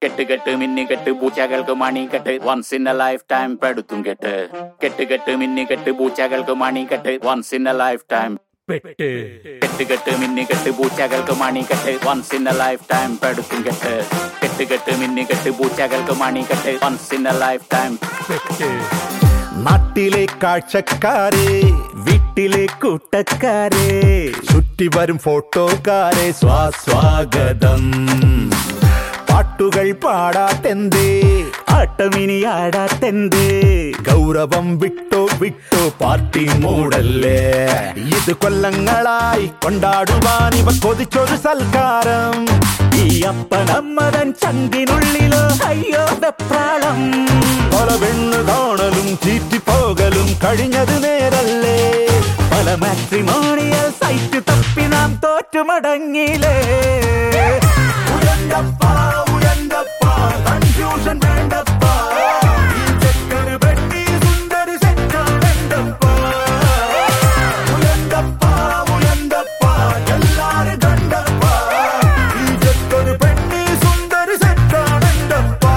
കെട്ട് കെട്ട് മിന്നി കെട്ട് പൂച്ചകൾക്ക് മണി കെട്ട് once in a lifetime പെടുത്തും കെട്ട് കെട്ട് കെട്ട് മിന്നി കെട്ട് പൂച്ചകൾക്ക് മണി കെട്ട് once in a lifetime പെട്ട് കെട്ട് കെട്ട് മിന്നി കെട്ട് പൂച്ചകൾക്ക് മണി കെട്ട് once in a lifetime പെടുത്തും കെട്ട് കെട്ട് കെട്ട് മിന്നി കെട്ട് പൂച്ചകൾക്ക് മണി കെട്ട് once in a lifetime പെട്ട് നാട്ടിലെ കാഴ്ചക്കാരെ വീട്ടിലെ കൂട്ടക്കാരെ ചുറ്റി വരും ഫോട്ടോക്കാരെ സ്വാസ്വാഗതം പാട്ടുകൾ പാടാത്തെന്തേ ആട്ടമിനി ആടാത്തെന്തേ ഗൗരവം വിട്ടോ വിട്ടോ പാർട്ടി മൂടല്ലേ ഇത് കൊല്ലങ്ങളായി കൊണ്ടാടുവാൻ ഇവ കൊതിച്ചൊരു സൽക്കാരം ഈ അപ്പനമ്മതൻ ചങ്കിനുള്ളിലോ അയ്യോ വെപ്രാളം പല പെണ്ണ് കാണലും ചീറ്റിപ്പോകലും കഴിഞ്ഞത് നേരല്ലേ പല മാട്രിമോണിയൽ സൈറ്റ് തപ്പി നാം തോറ്റുമടങ്ങിയില്ലേ ഉയർന്നപ്പാ, ഉയർന്നപ്പാ, confusion വേണ്ടപ്പാ. ഈ ചെക്കന് പെട്ടി സുന്ദരി സെറ്റാണെന്തപ്പാ. ഉയർന്നപ്പാ, ഉയർന്നപ്പാ, എല്ലാരും കണ്ടപ്പാ. ഈ ചെക്കന് പെട്ടി സുന്ദരി സെറ്റാണെന്തപ്പാ.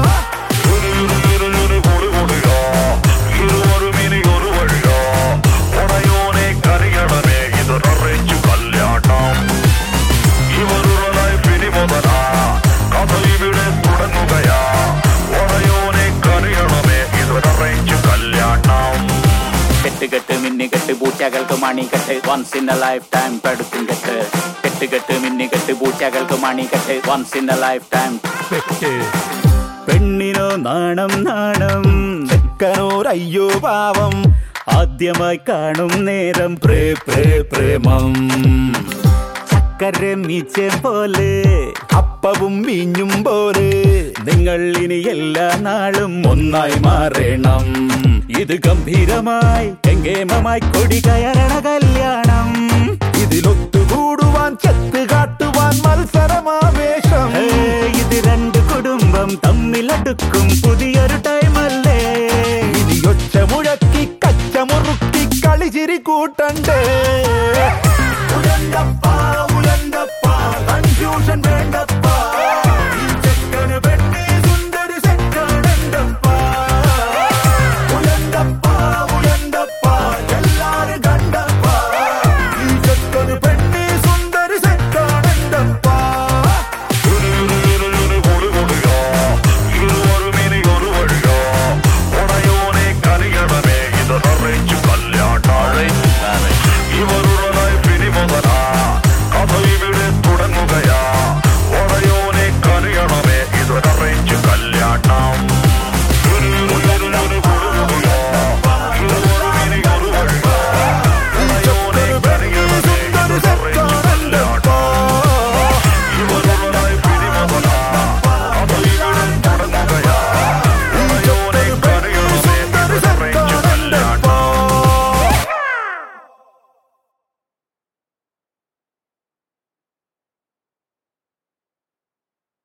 കെട്ട് കെട്ട് മിന്നി കെട്ട് പൂച്ചകൾക്ക് മണി കെട്ട് once in a lifetime പെടുത്തും കെട്ട് കെട്ട് കെട്ട് മിന്നി കെട്ട് പൂച്ചകൾക്ക് മണി കെട്ട് once in a lifetime പെട്ട് പെണ്ണിനോ നാണം നാണം ചെക്കനോരയ്യോ പാവം ആദ്യമായി കാണും നേരം പ്രേ പ്രേ പ്രേമം ചക്കര മീച്ച പോലെ അപ്പവും വീഞ്ഞും പോലെ നിങ്ങൾ ഇനി എല്ലാ നാളും ഒന്നായി മാറണം ഇത് ഗംഭീരമായി എങ്കേമമായി കൊടി കയറണ കല്യാണം ഇതിലൊത്തുകൂടുവാൻ ചെത്ത് കാട്ടുവാൻ മത്സരമാവേശം ഹേ,